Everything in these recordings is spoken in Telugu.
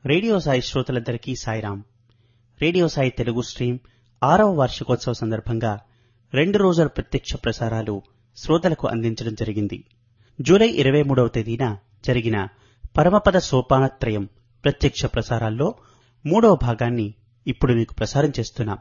రేడియో సాయి శ్రోతలందరికీ సాయిరాం రేడియో సాయి తెలుగు స్ట్రీమ్ ఆరవ వార్షికోత్సవ సందర్భంగా రెండు రోజుల ప్రత్యక్ష ప్రసారాలు శ్రోతలకు అందించడం జరిగింది జూలై ఇరవై మూడవ తేదీన జరిగిన పరమపద సోపానత్రయం ప్రత్యక్ష ప్రసారాల్లో మూడవ భాగాన్ని ఇప్పుడు మీకు ప్రసారం చేస్తున్నాం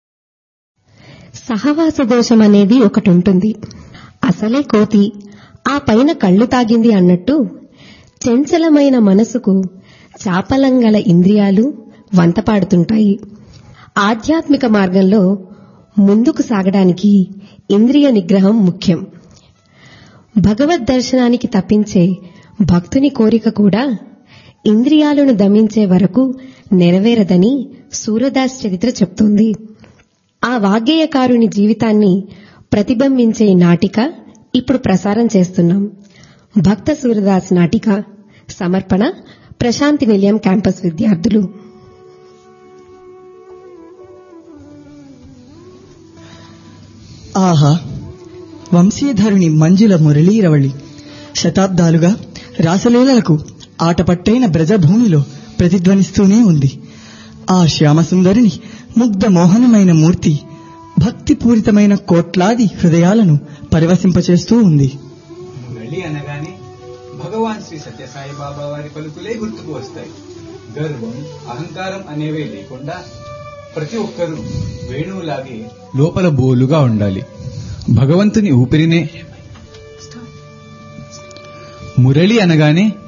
సహవాస దోషం అనేది ఒకటి ఉంటుంది అసలే కోతి ఆ పైన కళ్ళు తాగింది అన్నట్టు చంచలమైన మనసుకు చాపలంగల ఇంద్రియాలు వంతపాడుతుంటాయి ఆధ్యాత్మిక మార్గంలో ముందుకు సాగడానికి ఇంద్రియ నిగ్రహం ముఖ్యం భగవద్ దర్శనానికి తప్పించే భక్తుని కోరిక కూడా ఇంద్రియాలను దమించే వరకు నెరవేరదని సూరదాస్ చరిత్ర చెప్తోంది ఆ వాగ్గేయకారుని జీవితాన్ని ప్రతిబింబించే నాటిక ఇప్పుడు ప్రసారం చేస్తున్నాం భక్త సూరదాస్ నాటిక సమర్పణ ప్రశాంతి నిలయం క్యాంపస్ విద్యార్థులు ఆహా వంశీధరుని మంజుల మురళీరవళి శతాబ్దాలుగా రాసలీలలకు ఆటపట్టైన బ్రజభూమిలో ప్రతిధ్వనిస్తూనే ఉంది ఆ శ్యామసుందరిని ముగ్ధ మోహనమైన మూర్తి భక్తిపూరితమైన కోట్లాది హృదయాలను పరివసింపచేస్తూ ఉంది మురళి అనగానే భగవాన్ శ్రీ సత్యసాయి బాబా వారి పలుకులే గుర్తుకు వస్తాయి గర్వం అహంకారం అనేవే లేకుండా ప్రతి ఒక్కరూ వేణువులాగే లోపల బోలుగా ఉండాలి భగవంతుని ఊపిరినే మురళి అనగానే